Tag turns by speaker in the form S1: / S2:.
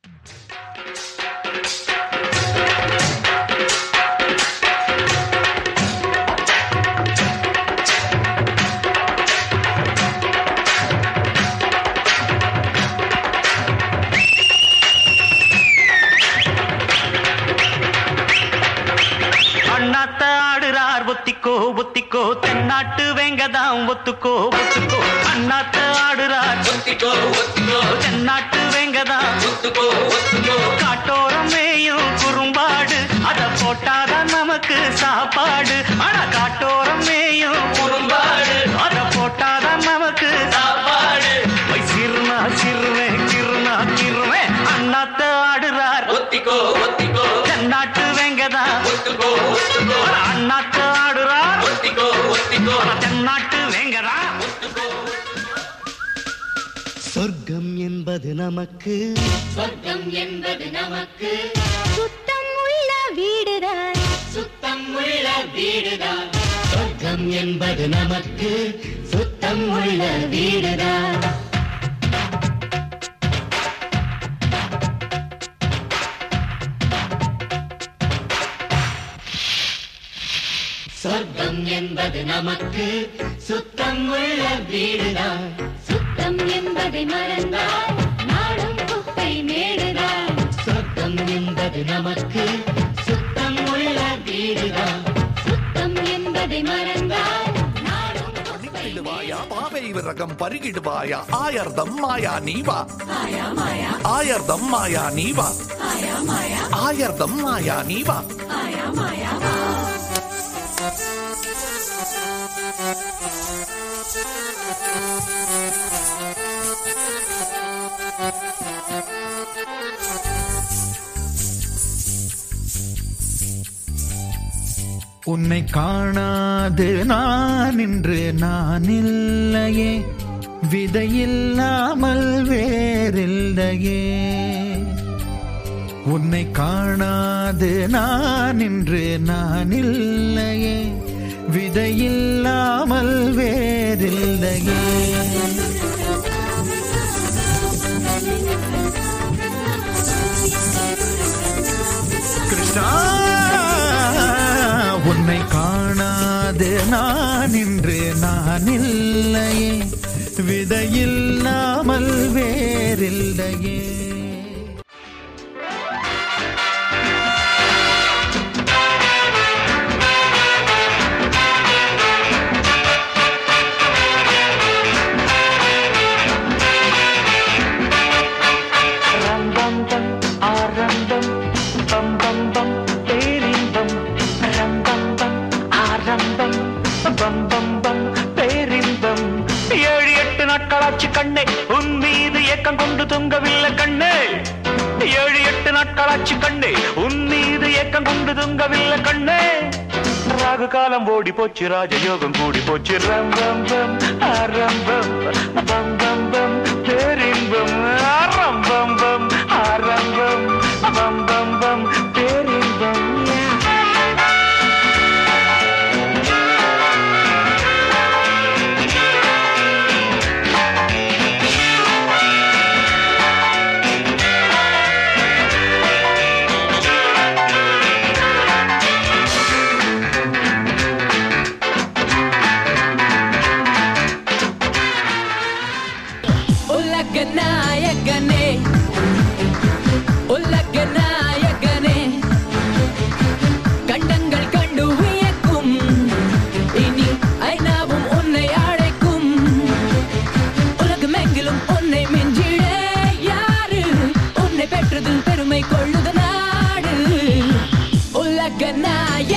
S1: அண்ணாத்த ஆடுறார் ஒத்திக்கோ ஒத்திக்கோ தென்னாட்டு வெங்கதாம் ஒத்துக்கோ ஒத்துக்கோ அண்ணாத்த ஆடுறார்
S2: ஒத்திக்கோ ஒத்திக்கோ
S1: தென்னாட்டு வெங்கதாம்
S2: ஒத்துக்கோ ஒத்துக்கோ
S1: காட்டோரம் மேயும் குறும்பாடு அத போட்டாதான் நமக்கு சாப்பாடு ஆனா காட்டோரம் மேயும்
S2: குறும்பாடு
S1: அத போட்டாதான் நமக்கு
S2: சாப்பாடு
S1: வை சிறுனா சிறுவேன் கிருனா கிருவேன் அண்ணாத்த ஆடுறார்
S2: ஒத்திக்கோ ஒத்திக்கோ
S1: தென்னாட்டு வெங்கதாம்
S2: ஒத்துக்கோ ஒத்துக்கோ
S1: அண்ணாத்த ஆடுறார்
S2: ஒத்திக்கோ ஒத்திக்கோ
S1: தென்னாட்டு வேங்கடா
S3: சொர்க்கம் என்பது நமக்கு
S4: சொர்க்கம் என்பது நமக்கு
S5: சுத்தம் உள்ள வீடுதான்
S4: சுத்தம் உள்ள வீடுதான்
S3: சொர்க்கம் என்பது நமக்கு சுத்தம் உள்ள வீடுதான் சொர்க்கம் என்பது நமக்கு சுத்தம் உள்ள வீடுதான்
S5: சுத்தம் என்பதை மறந்தால் நாடும் குப்பை மேடுதான்
S3: சொர்க்கம் என்பது நமக்கு சுத்தம் உள்ள வீடுதான்
S5: சுத்தம் என்பதை மறந்தால் நாடும் குப்பை
S6: பறிகிடுவாயா பாவை விரகம் பருகிடுவாயா ஆயர்தம் மாயா நீவா ஆயர்தம் மாயா நீவா ஆயர்தம் மாயா நீவா
S7: உன்னை காணாது நான் இன்று நான் இல்லையே விதையில்லாமல் வேறில்லையே உன்னை காணாது நான் இன்று நான் இல்லையே விதையில்லாமல் வேறில்லையே கிருஷ்ணா உன்னை காணாது நான் இன்று நான் இல்லையே விதையில்லாமல் வேறில்லையே
S1: ரம்பம்பம் ஆரம்பம் பம் பம் பம் பேரின்பம் ரம்பம்பம் ஆரம்பம் பம் பம் பம் பேரின்பம் ஏழு எட்டு நாட்களாச்சு கண்ணே உன் மீது ஏக்கம் கொண்டு தொங்கவில்லை கண்ணே ஏழு எட்டு நாட்களாச்சு கண்ணே உன் மீது ஏக்கம் கொண்டு தொங்கவில்லை கண்ணே ராகு காலம் ஓடி போச்சு ராஜயோகம் கூடி போச்சு ரம்பம்பம் ஆரம்பம் பம் பம் பம் பேரின்பம் ஆரம்பம் ஆரம்பம் பம் பம் பம் பேரின்பம்
S8: உலக நாயகனே உலக நாயகனே கண்டங்கள் கண்டு வியக்கும் இனி ஐநாவும் உன்னை அழைக்கும் உலகமெங்கிலும் உன்னை மிஞ்சிட யாரு உன்னை பெற்றது பெருமை கொள்ளுத நாடு உலக நாயகனே